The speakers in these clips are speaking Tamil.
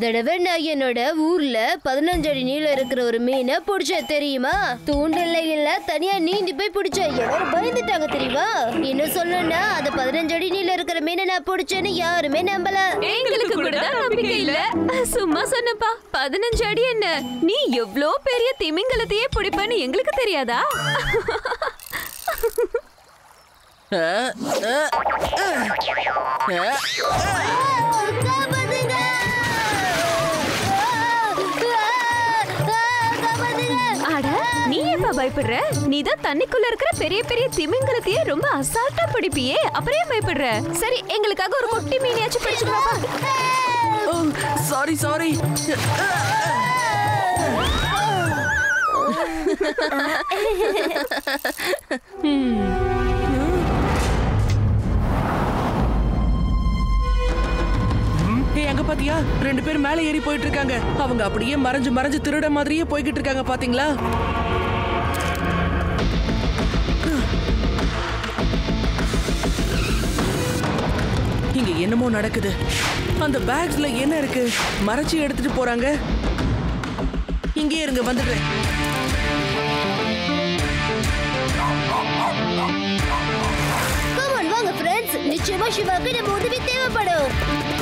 தடவை நான் என்னோட ஊர்ல பதினஞ்சு அடி நீளம் இருக்கிற ஒரு மீனை பிடிச்ச தெரியுமா தூண்டில்ல இல்ல தனியா நீந்தி போய் பிடிச்ச எல்லாரும் பயந்துட்டாங்க தெரியுமா இன்னும் சொல்லணும்னா அந்த பதினஞ்சு அடி நீளம் இருக்கிற மீனை நான் பிடிச்சேன்னு யாருமே நம்பல எங்களுக்கு கூட தான் நம்பிக்கை இல்ல சும்மா சொன்னப்பா பதினஞ்சு அடி என்ன நீ எவ்ளோ பெரிய திமிங்கலத்தையே பிடிப்பன்னு எங்களுக்கு தெரியாதா காப்பாத்துங்க! காப்பாத்துங்க! அட நீ ஏப்பா பயப்படுற நீ தான் தண்ணிக்குள்ள இருக்கிற பெரிய பெரிய திமிங்கலத்தையே ரொம்ப அசால்ட்டா பிடிப்பியே அப்புறம் ஏன் பயப்படுற சரி எங்களுக்காக ஒரு குட்டி மீனையாச்சும் பிடிச்சிட்டு வாப்பா சாரி சாரி ஏய் அங்க பாத்தியா ரெண்டு பேர் மேல ஏறி போயிட்டு இருக்காங்க அவங்க அப்படியே மறைஞ்சு மறைஞ்சு திருட மாதிரியே போய்கிட்டு இருக்காங்க பாத்தீங்களா இங்க என்னமோ நடக்குது அந்த பேக்ஸ்ல என்ன இருக்கு மறைச்சு எடுத்துட்டு போறாங்க இங்கே இருங்க வந்துடுறேன் Come on, வாங்க ஃப்ரெண்ட்ஸ் நிச்சயமா சிவாக்கு நம்ம உதவி தேவைப்படும்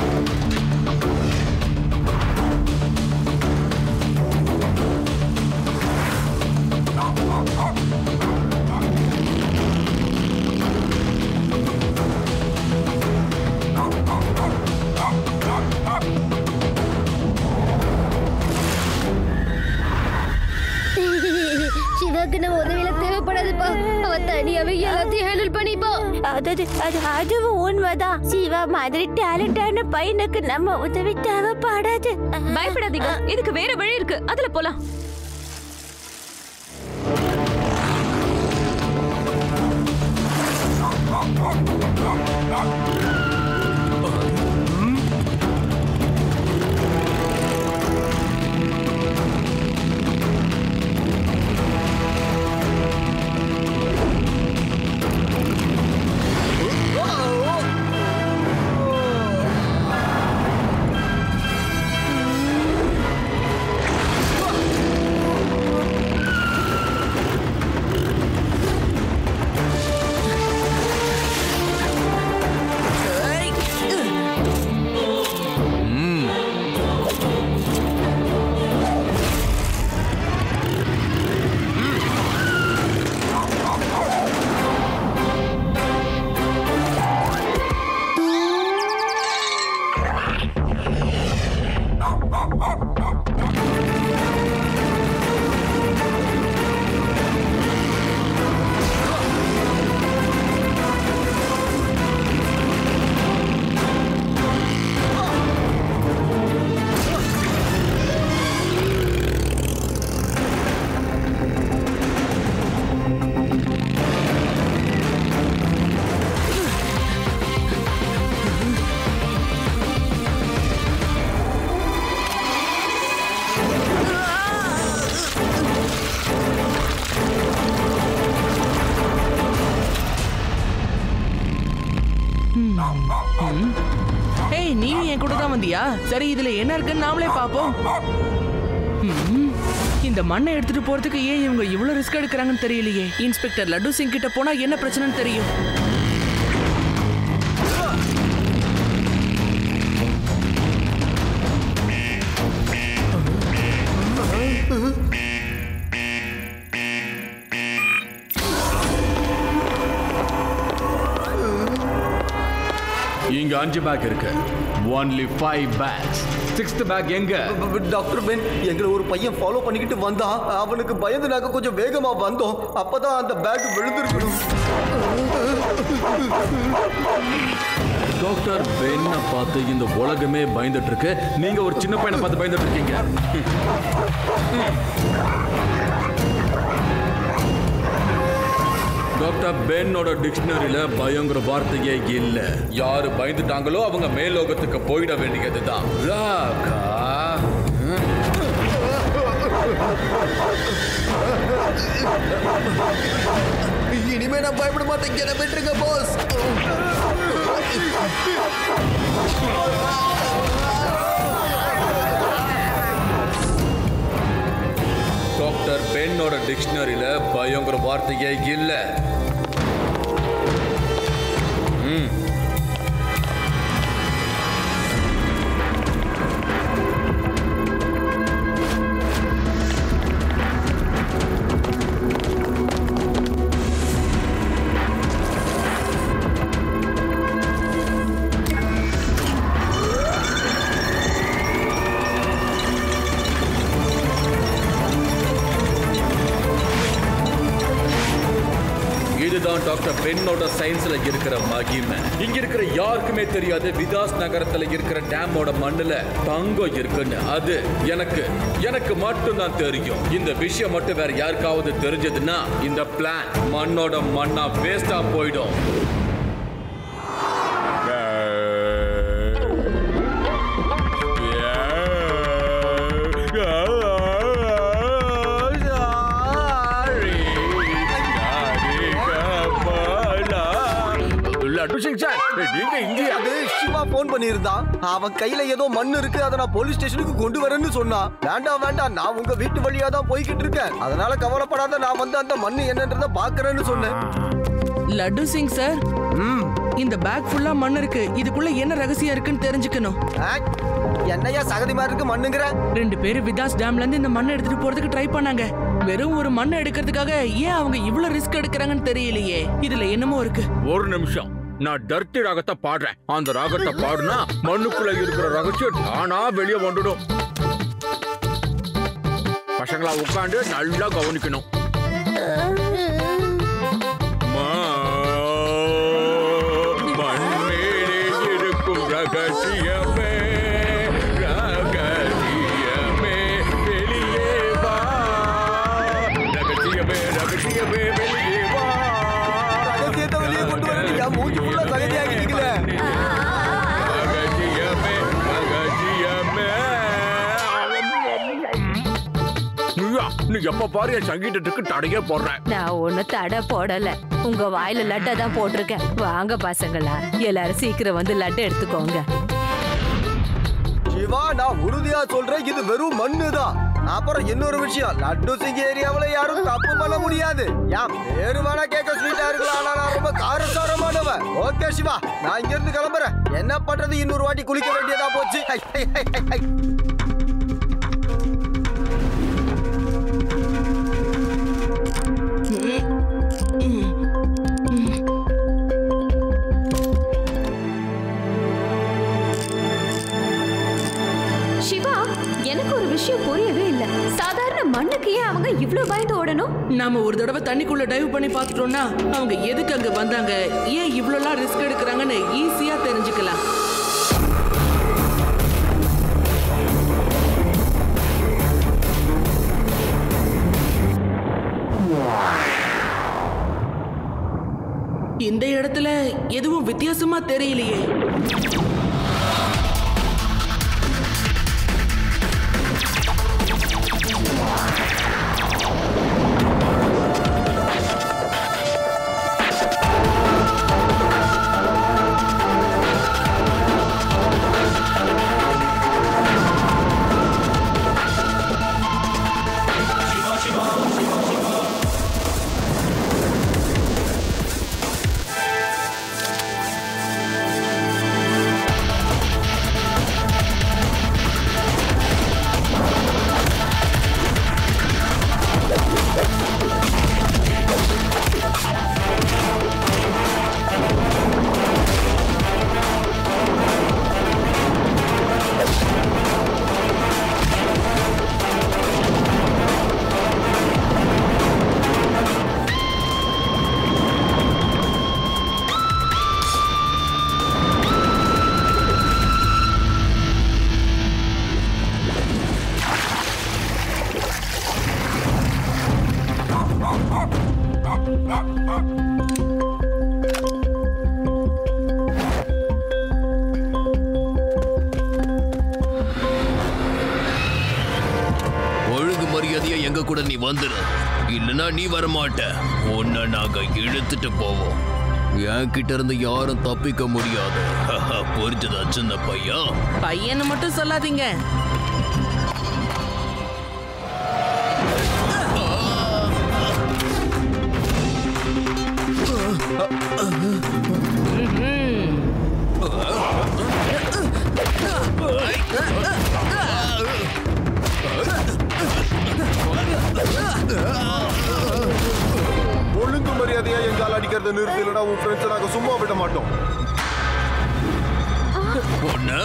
சிவாக்கு நம்ம உதவியில தேவைப்படாதுப்பா அவ தனியாவே எல்லாத்தையும் ஹேண்டில் பண்ணிப்பா அது அது அதுவும் உண்மைதான் சிவா மாதிரி டேலண்டான பையனுக்கு நம்ம உதவி தேவைப்படாது பயப்படாதீங்க இதுக்கு வேற வழி இருக்கு அதுல போலாம் ஏய் நீ என் கூட தான் வந்தியா சரி இதுல என்ன இருக்குன்னு நாமளே பாப்போம் ம், இந்த மண்ணை எடுத்துட்டு போறதுக்கு ஏன் இவங்க இவ்வளவு ரிஸ்க் எடுக்கிறாங்கன்னு தெரியலையே இன்ஸ்பெக்டர் லட்டு சிங் கிட்ட போனா என்ன பிரச்சனைன்னு தெரியும் இங்க அஞ்சு பேக் இருக்கு only five packs sixth pack எங்க டாக்டர் பென் எங்களை ஒரு பையன் ஃபாலோ பண்ணிக்கிட்டு வந்தான் அவனுக்கு பயந்து நாங்க கொஞ்சம் வேகமா வந்தோம் அப்பதான் அந்த பேக் விழுந்திருக்கணும் டாக்டர் பென்ன பார்த்து இந்த உலகமே பயந்துட்டு இருக்கு நீங்க ஒரு சின்ன பையனை பார்த்து பயந்துட்டு இருக்கீங்க டாக்டர் பென்னோட டிக்ஷனரியில பயங்கர வார்த்தையே இல்ல யாரு பயந்துட்டாங்களோ அவங்க மேலோகத்துக்கு போயிட வேண்டியதுதான் ராகா. இனிமே நான் பயப்பட மாட்டேன் என்ன விட்டுருங்க பாஸ் என்னோட டிக்ஷனரியில பயங்கிற வார்த்தையே இல்ல ம் இதுதான் டாக்டர் பென்னோட சயின்ஸ்ல இருக்கிற மகிமை இங்க இருக்கிற யாருக்குமே தெரியாது விதாஸ் நகரத்துல இருக்கிற டேமோட மண்ணுல தங்கம் இருக்குன்னு அது எனக்கு எனக்கு மட்டும் தான் தெரியும் இந்த விஷயம் மட்டும் வேற யாருக்காவது தெரிஞ்சதுன்னா இந்த பிளான் மண்ணோட மண்ணா வேஸ்டா போயிடும் நீங்க இங்கே அது சிவா போன் பண்ணியிருந்தான் அவன் கையில ஏதோ மண் இருக்கு அதை நான் போலீஸ் ஸ்டேஷனுக்கு கொண்டு வரேன்னு சொன்னான் வேண்டாம் வேண்டாம் நான் உங்க வீட்டு வழியா தான் போய்கிட்டு இருக்கேன் அதனால கவலைப்படாத நான் வந்து அந்த மண் என்னன்றத பாக்குறேன்னு சொன்னேன் லட்டு சிங் சார் ம் இந்த பேக் ஃபுல்லா மண் இருக்கு இதுக்குள்ள என்ன ரகசியம் இருக்குன்னு தெரிஞ்சுக்கணும் ஆ, என்னய்யா சகதி மாதிரி இருக்கு மண்ணுங்கிற ரெண்டு பேரும் விதாஸ் டேம்ல இருந்து இந்த மண்ணை எடுத்துட்டு போறதுக்கு ட்ரை பண்ணாங்க வெறும் ஒரு மண்ணை எடுக்கிறதுக்காக ஏன் அவங்க இவ்வளவு ரிஸ்க் எடுக்கிறாங்கன்னு தெரியலையே இதுல என்னமோ இருக்கு ஒரு நிமிஷம் நான் டர்ட்டி ராகத்தை பாடுறேன் அந்த ராகத்தை பாடுனா மண்ணுக்குள்ள இருக்கிற ரகசியம் தானா வெளியே வந்துடும் பசங்களா உட்காந்து நல்லா கவனிக்கணும் மண்மேலே இருக்கும் ரகசியமே ரகசியமே வெளியே வா ரகசியமே ரகசியமே வெளியே வா ரகசியத்தை வெளியே கொண்டு வரணும் என் மூஞ்சி ஃபுல்லா சகதி ஆகிட்டீங்களே ரகசியமே ரகசியமே ஐயா, நீ எப்ப பாரு என் சங்கீதத்துக்கு தடையே போடுற நான் ஒண்ணு தடை போடல உங்க வாயில லட்டை தான் போட்டிருக்கேன் வாங்க பசங்களா எல்லாரும் சீக்கிரம் வந்து லட்டை எடுத்துக்கோங்க சிவா நான் உறுதியா சொல்றேன் இது வெறும் மண்ணுதான் அப்புறம் இன்னொரு விஷயம் லட்டு சிங் ஏரியாவுல யாரும் தப்பு பண்ண முடியாது என் பேரு வேணா கேட்க ஸ்வீட்டா இருக்கலாம் ஆனா நான் ரொம்ப காரசாரமானவன் ஓகே சிவா நான் இங்க இருந்து கிளம்புறேன் என்ன பண்றது இன்னொரு வாட்டி குளிக்க வேண்டியதா போச்சு hi, hi, hi, hi, hi. Shiva எனக்கு ஒரு விஷயம் புரியவே இல்ல சாதாரண மண்ணுக்கு ஏன் அவங்க இவ்ளோ பயந்து ஓடணும் நாம ஒரு தடவை தண்ணிக்குள்ள டைவ் பண்ணி பார்த்துட்டோம்னா அவங்க எதுக்கு அங்க வந்தாங்க ஏன் இவ்வளோலாம் ரிஸ்க் எடுக்கிறாங்கன்னு ஈஸியா தெரிஞ்சுக்கலாம் இந்த இடத்துல எதுவும் வித்தியாசமா தெரியலையே ஒழுங்கு மரியாதையா எங்க கூட நீ வந்துரு இல்லனா நீ வரமாட்ட உன்னை நாங்க இழுத்துட்டு போவோம் என்கிட்ட இருந்து யாரும் தப்பிக்க முடியாது புரிஞ்சதா சின்ன பையன் பையனை மட்டும் சொல்லாதீங்க ஒழுங்கு மரியாதையா எங்கால் அடிக்கிறத நிறுத்தி இல்லைன்னா உன் ஃப்ரெண்ட்ஸை நாங்க சும்மா விட மாட்டோம் ஒண்ணு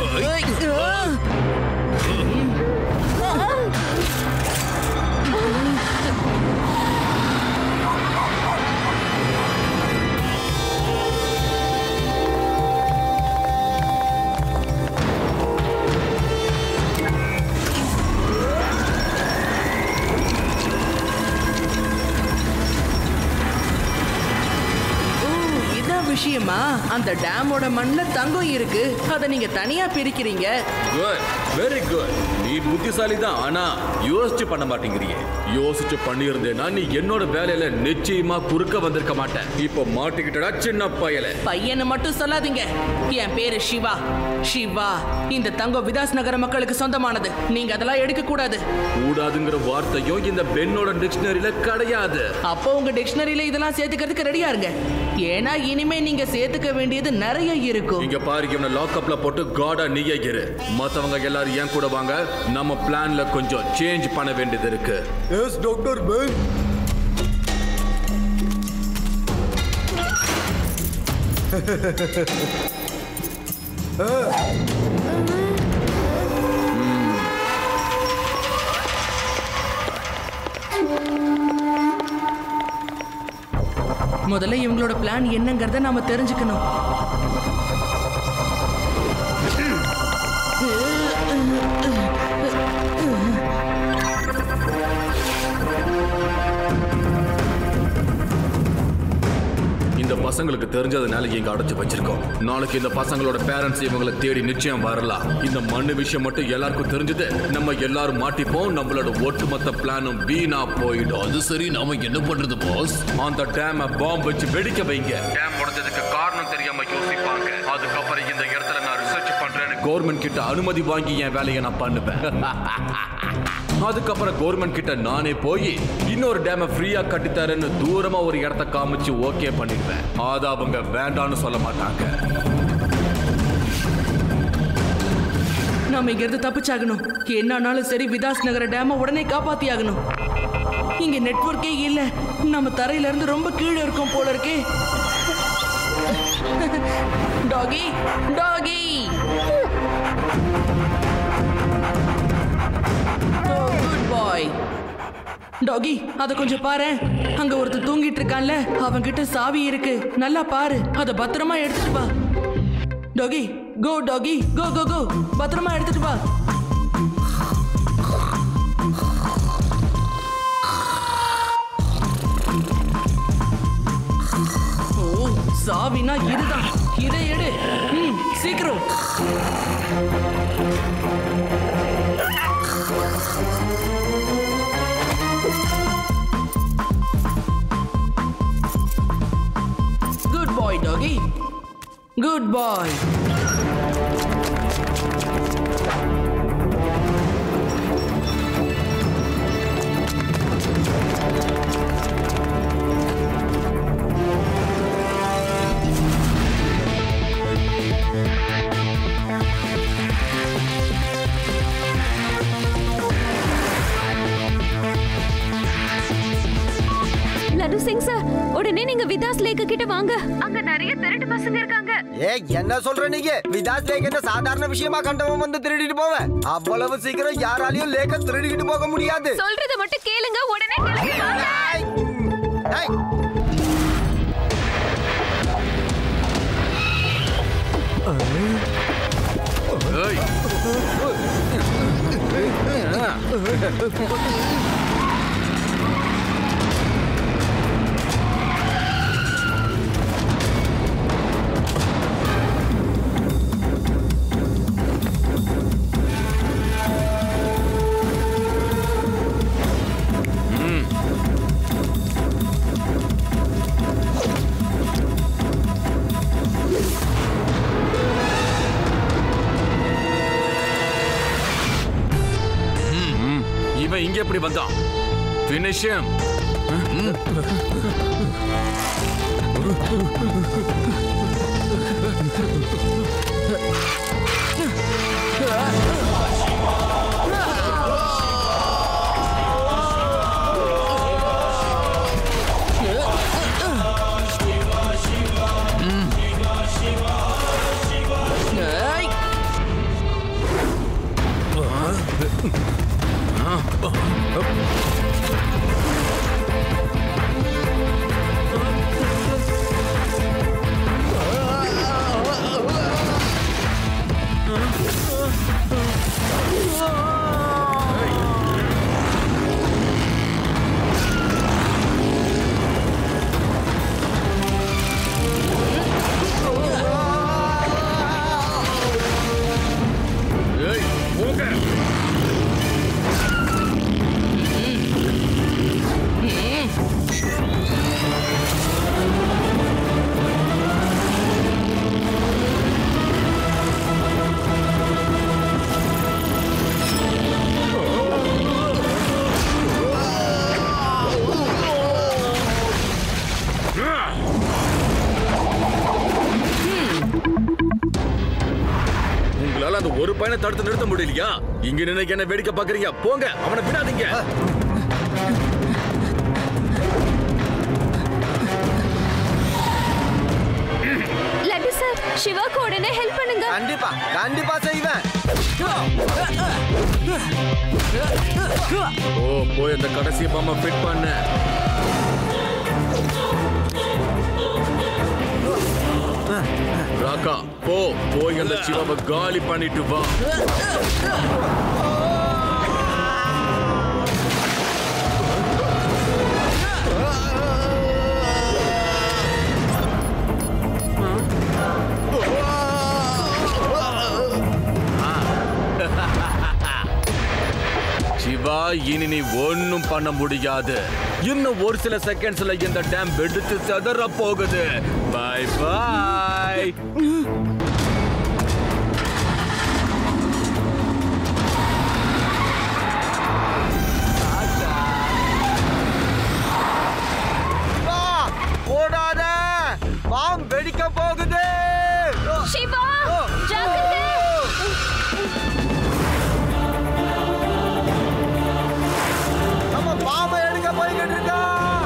ஓ, இதான் விஷயமா அந்த டேமோட மண்ணுல தங்கம் இருக்கு அதை நீங்க தனியா பிரிக்கிறீங்க குட் வெரி குட் நீ புத்திசாலி தான் ஆனா யோசிச்சு பண்ண மாட்டேங்கிறியே யோசிச்சு பண்ணியிருந்தேன்னா நீ என்னோட வேலையில நிச்சயமா குறுக்க வந்திருக்க மாட்டேன் இப்போ மாட்டிக்கிட்டடா சின்ன பயல பையனை மட்டும் சொல்லாதீங்க என் பேரு சிவா சிவா இந்த தங்கம் விதாஸ் நகர மக்களுக்கு சொந்தமானது நீங்க அதெல்லாம் எடுக்க கூடாது கூடாதுங்கிற வார்த்தையும் இந்த பெண்ணோட டிக்ஷனரியில கிடையாது அப்போ உங்க டிக்ஷனரியில இதெல்லாம் சேர்த்துக்கிறதுக்கு ரெடியா இருங்க ஏன்னா இனிமே நீங்க சேர்த்துக்க வேண்டியது நிறைய இருக்கும் இங்க பாரு இவனை லாக்அப்ல போட்டு காடா நீயே இரு மத்தவங்க எல்லாரும் ஏன் கூட வாங்க நம்ம பிளான்ல கொஞ்சம் சேஞ்ச் பண்ண வேண்டியது இருக்கு எஸ் டாக்டர் பென் முதல்ல இவங்களோட பிளான் என்னங்கறத நாம தெரிஞ்சுக்கணும் இந்த பசங்களுக்கு தெரிஞ்சதுனால இங்க அடைச்சு வச்சிருக்கோம் நாளைக்கு இந்த பசங்களோட பேரண்ட்ஸ் இவங்களை தேடி நிச்சயம் வரலாம் இந்த மண்ணு விஷயம் மட்டும் எல்லாருக்கும் தெரிஞ்சது நம்ம எல்லாரும் மாட்டிப்போம் நம்மளோட ஒட்டுமொத்த பிளானும் வீணா போயிடும் அது சரி நாம என்ன பண்றது பாஸ் அந்த டேம பாம்பு வச்சு வெடிக்க வைங்க டேம் உடைஞ்சதுக்கு காரணம் தெரியாம யோசிப்பாங்க அதுக்கப்புறம் இந்த இடத்துல நான் ரிசர்ச் பண்றேன்னு கவர்மெண்ட் கிட்ட அனுமதி வாங்கி என் வேலையை நான் பண்ணுவேன் அதுக்கப்புறம் கவர்மெண்ட் கிட்ட நானே போய் இன்னொரு டேம ஃப்ரீயா கட்டித்தரேன்னு தூரமா ஒரு இடத்த காமிச்சு ஓகே பண்ணிடுவேன் அது அவங்க வேண்டாம்னு சொல்ல மாட்டாங்க நாம இங்க இருந்து தப்பிச்சாகணும் என்னானாலும் சரி விதாஸ் நகர டேம உடனே காப்பாத்தி ஆகணும் இங்க நெட்வொர்க்கே இல்ல நம்ம தரையில இருந்து ரொம்ப கீழே இருக்கோம் போல இருக்கே டாகி டாகி குட் பாய் டாகி அத கொஞ்சம் பாரு அங்க ஒருத்தர் தூங்கிட்டு இருக்கான்ல அவன்கிட்ட சாவி இருக்கு நல்லா பாரு அத பத்திரமா எடுத்துட்டு வா டாகி கோ டாகி கோ கோ கோ பத்திரமா எடுத்துட்டு வா ஓ சாவினா இதுதான் இதை எடு ம் சீக்கிரம் good boy doggy good boy Laddu Singh sir உடனே நீங்க விதாஸ் லேக்கு கிட்ட வாங்க அங்க நிறைய திருட்டு பசங்க இருக்காங்க ஏ என்ன சொல்ற நீங்க விதாஸ் லேக் என்ன சாதாரண விஷயமா கண்டவன் வந்து திருடிட்டு போவேன் அவ்வளவு சீக்கிரம் யாராலையும் லேக்க திருடிக்கிட்டு போக முடியாது சொல்றத மட்டும் கேளுங்க உடனே கிளம்பி வாங்க ஏய், ஏய். ஏய். இவன் இங்க எப்படி வந்தான் ஃபினிஷ் ஏய். ஏய் போங்க உங்களால அந்த ஒரு பையனை தடுத்து நிறுத்த முடியலையா இங்க நினைக்க என்ன வேடிக்கை பாக்குறீங்க போங்க அவனை விடாதீங்க லட்டு சார் சிவாக்கு உடனே ஹெல்ப் பண்ணுங்க கண்டிப்பா கண்டிப்பா செய்வேன் ஓ போய் அந்த கடைசி பாம்ப ஃபிட் பண்ண ராக்கா போ போய் அந்த சிவாவை காலி பண்ணிட்டு வா சிவா இனி நீ ஒன்னும் பண்ண முடியாது இன்னும் ஒரு சில செகண்ட்ஸ்ல இந்த டேம் வெடித்து செதற போகுது பை பை வா ஓடாத பாம் வெடிக்க போகுது சிவா ஜாக்கிரதை நம்ம பாம்பை எடுக்க போய்கிட்டு இருக்கோம்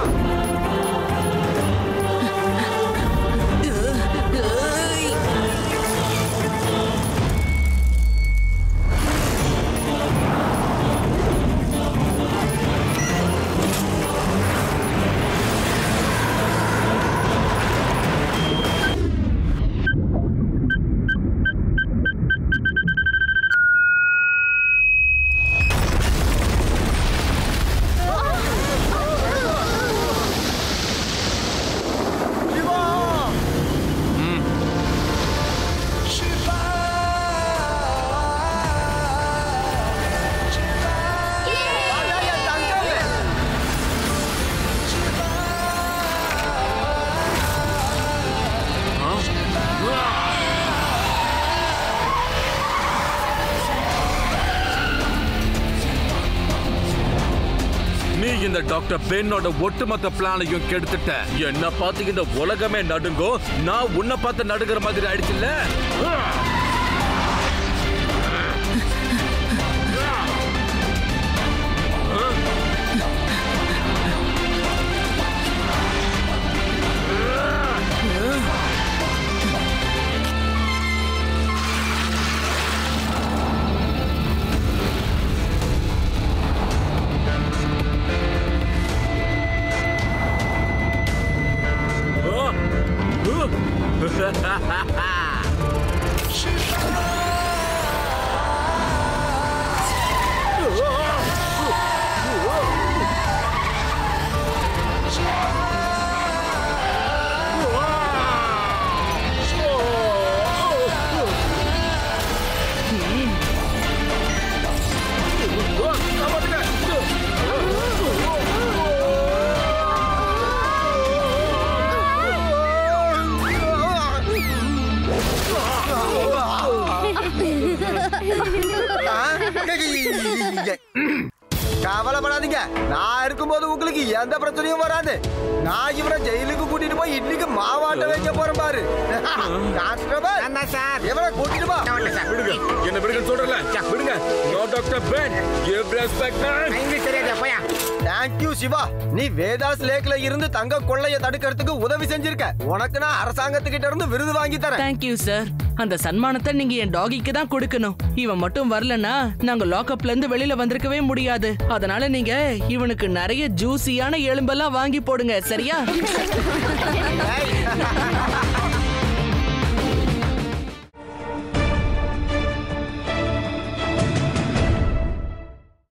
சிவா வாடா, என் தங்கமே. நீ இந்த டாக்டர் பென்னோட ஒட்டுமொத்த பிளானையும் கெடுத்துட்ட என்ன பார்த்து இந்த உலகமே நடுங்கும் நான் உன்னை பார்த்து நடுங்கிற மாதிரி ஆயிடுச்சுல்ல கவலைப்படாதீங்க நான் இருக்கும்போது உங்களுக்கு எந்த பிரச்சனையும் வராது நான் இவனை ஜெயிலுக்கு கூட்டிட்டு போய் இன்னைக்கு மாவாட்ட வைக்க போறேன் பாரு கான்ஸ்டபிள் என்ன சார் இவனை கூட்டிட்டு போ ஒண்ணு சார் விடுங்க என்ன விடுங்க சொல்றல விடுங்க no doctor Ben give respect man English தெரியாதா போயா தேங்க்யூ சிவா நீ வேதாஸ் லேக்ல இருந்து தங்க கொள்ளைய தடுக்கிறதுக்கு உதவி செஞ்சிருக்க உனக்கு நான் அரசாங்கத்துக்கிட்ட இருந்து விருது வாங்கி தரேன் தேங்க்யூ சார் அந்த சன்மானத்தை நீங்க என் டாகிக்கு தான் கொடுக்கணும் இவன் மட்டும் வரலனா நாங்க லாக்அப்ல இருந்து வெளியில வந்திருக்கவே முடியாது அதனால நீங்க இவனுக்கு நிறைய ஜூசியான எலும்பெல்லாம் வாங்கி போடுங்க சரியா ஏய்.